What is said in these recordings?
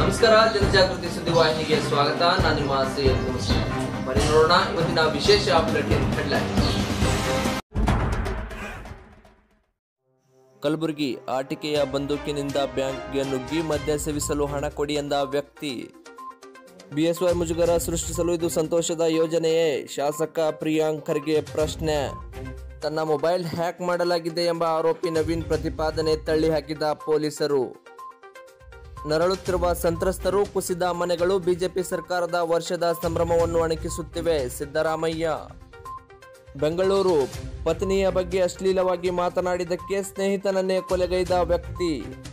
ನಮಸ್ಕಾರ ಜನಜಾಗೃತಿ ಸುದ್ದಿವಾಹಿನಿಗೆ ಸ್ವಾಗತ ನಾನು ನಿಮ್ಮ ಸೈಯದ್ ಮುಸ್ಲಿಂ. ಬನ್ನಿ ನೋಡೋಣ ಇವತ್ತಿನ ವಿಶೇಷ ಬುಲೆಟಿನ್ ಹೆಡ್ಲೈನ್ ಕಲಬುರಗಿ ಆಟಿಕೆಯ ಬಂದೂಕಿನಿಂದ ಬ್ಯಾಂಕ್ಗೆ ನುಗ್ಗಿ ಮದ್ಯ ಸೇವಿಸಲು ಹಣ ಕೊಡಿ ಎಂದ ವ್ಯಕ್ತಿ ಬಿಎಸ್ವೈ ಮುಜುಗರ ಸೃಷ್ಟಿಸಲು ಇದು ಸಂತೋಷದ ಯೋಜನೆಯೇ ಶಾಸಕ ಪ್ರಿಯಾಂಕ್ ಖರ್ಗೆ ಪ್ರಶ್ನೆ ತನ್ನ ಮೊಬೈಲ್ ಹ್ಯಾಕ್ ಮಾಡಲಾಗಿದೆ ಎಂಬ ಆರೋಪಿ ನವೀನ್ ಪ್ರತಿಪಾದನೆ ತಳ್ಳಿ ಹಾಕಿದ ಪೊಲೀಸರು ನರಳುತ್ತಿರುವ ಸಂತ್ರಸ್ತರು ಕುಸಿದ ಮನೆಗಳು ಬಿಜೆಪಿ ಸರ್ಕಾರದ ವರ್ಷದ ಸಂಭ್ರಮವನ್ನು ಅಣಕಿಸುತ್ತಿವೆ ಸಿದ್ದರಾಮಯ್ಯ ಬೆಂಗಳೂರು ಪತ್ನಿಯ ಬಗ್ಗೆ ಅಶ್ಲೀಲವಾಗಿ ಮಾತನಾಡಿದ್ದಕ್ಕೆ ಸ್ನೇಹಿತನನ್ನೇ ಕೊಲೆಗೈದ ವ್ಯಕ್ತಿ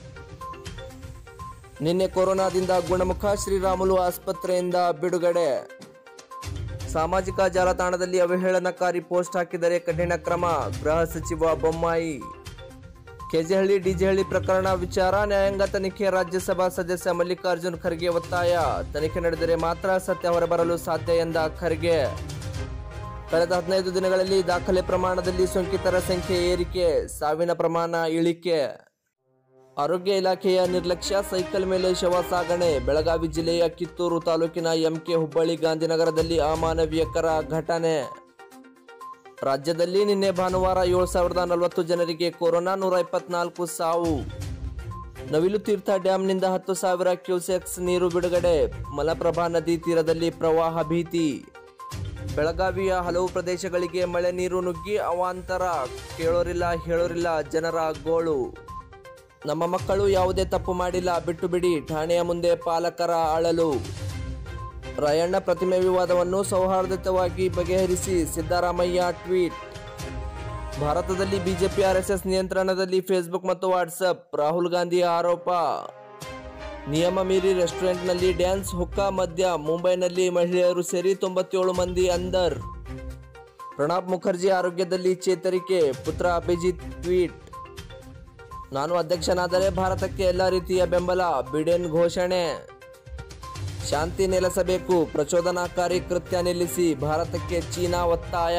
ನಿನ್ನೆ ಕೊರೋನಾದಿಂದ ಗುಣಮುಖ ಶ್ರೀರಾಮುಲು ಆಸ್ಪತ್ರೆಯಿಂದ ಬಿಡುಗಡೆ ಸಾಮಾಜಿಕ ಜಾಲತಾಣದಲ್ಲಿ ಅವಹೇಳನಕಾರಿ ಪೋಸ್ಟ್ ಹಾಕಿದರೆ ಕಠಿಣ ಕ್ರಮ ಗೃಹ ಸಚಿವ ಬೊಮ್ಮಾಯಿ ಕೆಜೆಹಳ್ಳಿ ಡಿಜೆಹಳ್ಳಿ ಪ್ರಕರಣ ವಿಚಾರ ನ್ಯಾಯಾಂಗ ತನಿಖೆ ರಾಜ್ಯಸಭಾ ಸದಸ್ಯ ಮಲ್ಲಿಕಾರ್ಜುನ್ ಖರ್ಗೆ ಒತ್ತಾಯ ತನಿಖೆ ನಡೆದರೆ ಮಾತ್ರ ಸತ್ಯ ಹೊರಬರಲು ಸಾಧ್ಯ ಎಂದ ಖರ್ಗೆ ಕಳೆದ ಹದಿನೈದು ದಿನಗಳಲ್ಲಿ ದಾಖಲೆ ಪ್ರಮಾಣದಲ್ಲಿ ಸೋಂಕಿತರ ಸಂಖ್ಯೆ ಏರಿಕೆ ಸಾವಿನ ಪ್ರಮಾಣ ಇಳಿಕೆ ಆರೋಗ್ಯ ಇಲಾಖೆಯ ನಿರ್ಲಕ್ಷ್ಯ ಸೈಕಲ್ ಮೇಲೆ ಶವ ಸಾಗಣೆ ಬೆಳಗಾವಿ ಜಿಲ್ಲೆಯ ಕಿತ್ತೂರು ತಾಲೂಕಿನ ಎಂಕೆ ಹುಬ್ಬಳ್ಳಿ ಗಾಂಧಿನಗರದಲ್ಲಿ ಅಮಾನವೀಯಕರ ಘಟನೆ ರಾಜ್ಯದಲ್ಲಿ ನಿನ್ನೆ ಭಾನುವಾರ ಏಳು ಸಾವಿರದ ನಲವತ್ತು ಜನರಿಗೆ ಕೊರೋನಾ ನೂರ ಇಪ್ಪತ್ನಾಲ್ಕು ಸಾವು ನವಿಲು ತೀರ್ಥ ಡ್ಯಾಂನಿಂದ ಹತ್ತು ಸಾವಿರ ಕ್ಯೂಸೆಕ್ಸ್ ನೀರು ಬಿಡುಗಡೆ ಮಲಪ್ರಭಾ ನದಿ ತೀರದಲ್ಲಿ ಪ್ರವಾಹ ಭೀತಿ ಬೆಳಗಾವಿಯ ಹಲವು ಪ್ರದೇಶಗಳಿಗೆ ಮಳೆ ನೀರು ನುಗ್ಗಿ ಅವಾಂತರ ಕೇಳೋರಿಲ್ಲ ಹೇಳೋರಿಲ್ಲ ಜನರ ಗೋಳು ನಮ್ಮ ಮಕ್ಕಳು ಯಾವುದೇ ತಪ್ಪು ಮಾಡಿಲ್ಲ ಬಿಟ್ಟು ಬಿಡಿ ಠಾಣೆಯ ಮುಂದೆ ಪಾಲಕರ ಅಳಲು ರಾಯಣ್ಣ ಪ್ರತಿಮೆ ವಿವಾದವನ್ನು ಸೌಹಾರ್ದಯುತವಾಗಿ ಬಗೆಹರಿಸಿ ಸಿದ್ದರಾಮಯ್ಯ ಟ್ವೀಟ್ ಭಾರತದಲ್ಲಿ ಬಿಜೆಪಿ ಆರ್ಎಸ್ಎಸ್ ನಿಯಂತ್ರಣದಲ್ಲಿ ಫೇಸ್ಬುಕ್ ಮತ್ತು ವಾಟ್ಸಪ್ ರಾಹುಲ್ ಗಾಂಧಿಯ ಆರೋಪ ನಿಯಮ ಮೀರಿ ರೆಸ್ಟೋರೆಂಟ್ನಲ್ಲಿ ಡ್ಯಾನ್ಸ್ ಹುಕ್ಕಾ ಮದ್ಯ ಮುಂಬೈನಲ್ಲಿ ಮಹಿಳೆಯರು ಸೇರಿ ತೊಂಬತ್ತೇಳು ಮಂದಿ ಅಂದರ್ ಪ್ರಣಬ್ ಮುಖರ್ಜಿ ಆರೋಗ್ಯದಲ್ಲಿ ಚೇತರಿಕೆ ಪುತ್ರ ಅಭಿಜಿತ್ ಟ್ವೀಟ್ ನಾನು ಅಧ್ಯಕ್ಷನಾದರೆ ಭಾರತಕ್ಕೆ ಎಲ್ಲ ರೀತಿಯ ಬೆಂಬಲ ಬಿಡೆನ್ ಘೋಷಣೆ ಶಾಂತಿ ನೆಲೆಸಬೇಕು ಪ್ರಚೋದನಾಕಾರಿ ಕೃತ್ಯ ನಿಲ್ಲಿಸಿ ಭಾರತಕ್ಕೆ ಚೀನಾ ಒತ್ತಾಯ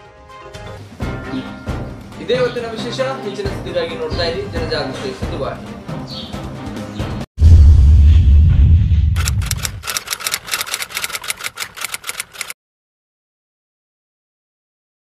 ಇದೇ ಇವತ್ತಿನ ವಿಶೇಷ ಹೆಚ್ಚಿನ ಸುದ್ದಿಗಾಗಿ ನೋಡ್ತಾ ಇರಿ ಜನಜಾಗೃತಿ ಸುದ್ದಿವಾಹಿನಿ